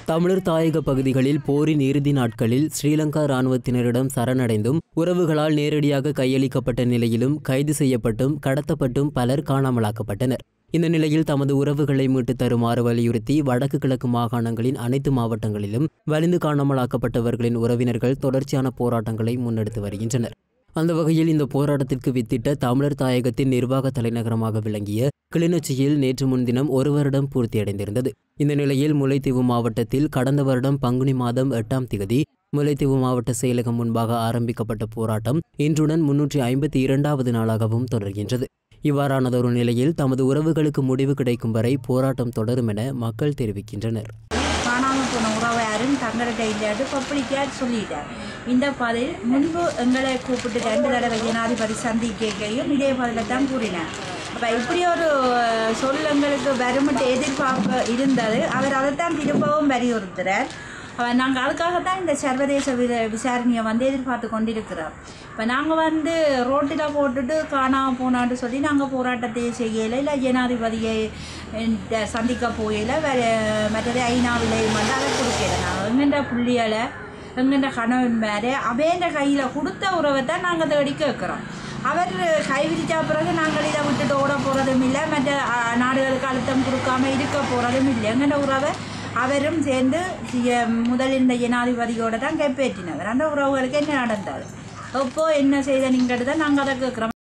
தமிழர் தாயக பகுதிகளில் போரின் இறுதி நாட்களில் ஸ்ரீலங்கா இராணுவத்தினரிடம் சரணடைந்தும் உறவுகளால் நேரடியாக கையளிக்கப்பட்ட நிலையிலும் கைது செய்யப்பட்டும் கடத்தப்பட்டும் பலர் காணாமலாக்கப்பட்டனர் இந்த நிலையில் தமது உறவுகளை மீட்டு தருமாறு வலியுறுத்தி வடக்கு கிழக்கு மாகாணங்களின் அனைத்து மாவட்டங்களிலும் வலிந்து காணாமலாக்கப்பட்டவர்களின் உறவினர்கள் தொடர்ச்சியான போராட்டங்களை முன்னெடுத்து வருகின்றனர் அந்த வகையில் இந்த போராட்டத்திற்கு வித்திட்ட தமிழர் தாயகத்தின் நிர்வாக தலைநகரமாக விளங்கிய கிளிநொச்சியில் நேற்று முன்தினம் ஒரு வருடம் பூர்த்தியடைந்திருந்தது இந்த நிலையில் முல்லைத்தீவு மாவட்டத்தில் கடந்த வருடம் பங்குனி மாதம் எட்டாம் திகதி முல்லைத்தீவு மாவட்ட செயலகம் முன்பாக ஆரம்பிக்கப்பட்ட போராட்டம் இன்றுடன் முன்னூற்றி ஐம்பத்தி இரண்டாவது நாளாகவும் தொடர்கின்றது இவ்வாறானதொரு நிலையில் தமது உறவுகளுக்கு முடிவு கிடைக்கும் வரை போராட்டம் தொடரும் என மக்கள் தெரிவிக்கின்றனர் காணாமல் போன உறவாரும் தங்கள்கிட்ட இல்லாட்டு பப்ளிக்காக சொல்லிட்டார் இந்த பதில் முன்பு எங்களை கூப்பிட்டு ரெண்டு தடவை ஜனாதிபதி சந்திக்கையும் இதே பதில தான் கூறினார் அப்போ இப்படி ஒரு அஹ், சொல் எங்களுக்கு வருமட்டு எதிர்பார்ப்பு இருந்தது அவர் அதைத்தான் திரும்பவும் வலியுறுத்துறார் அவர் நாங்கள் அதுக்காகத்தான் இந்த சர்வதேச வி விசாரணையை வந்து எதிர்பார்த்து கொண்டிருக்கிறோம் இப்போ நாங்கள் வந்து ரோட்டில் போட்டுட்டு காணாமல் போனான்னு சொல்லி நாங்கள் போராட்டத்தை செய்யலை இல்லை ஜனாதிபதியை இந்த சந்திக்க போகல வேறு மற்றது ஐநாவிலையும் வந்து அதை கொடுக்கல நாங்கள் எங்கெண்ட புள்ளியலை எங்கெண்ட கணவன் மேலே அவேண்ட கையில் கொடுத்த உறவை தான் நாங்கள் தேடி கேட்குறோம் அவர் கைவிரிச்சா பிறகு நாங்கள் இதை விட்டுட்டு ஓட போகிறதும் இல்லை மற்ற அ, நாடுகளுக்கு அழுத்தம் கொடுக்காம இருக்க போகிறதும் இல்லை எங்கெண்ட உறவை அவரும் சேர்ந்து சி- முதல் இந்த ஜனாதிபதியோட தான் கைப்பற்றினவர் அந்த உறவுகளுக்கு என்ன நடந்தது எப்போ என்ன செய்த நீங்கள் தான் நாங்கள் அதை கேட்குறோம்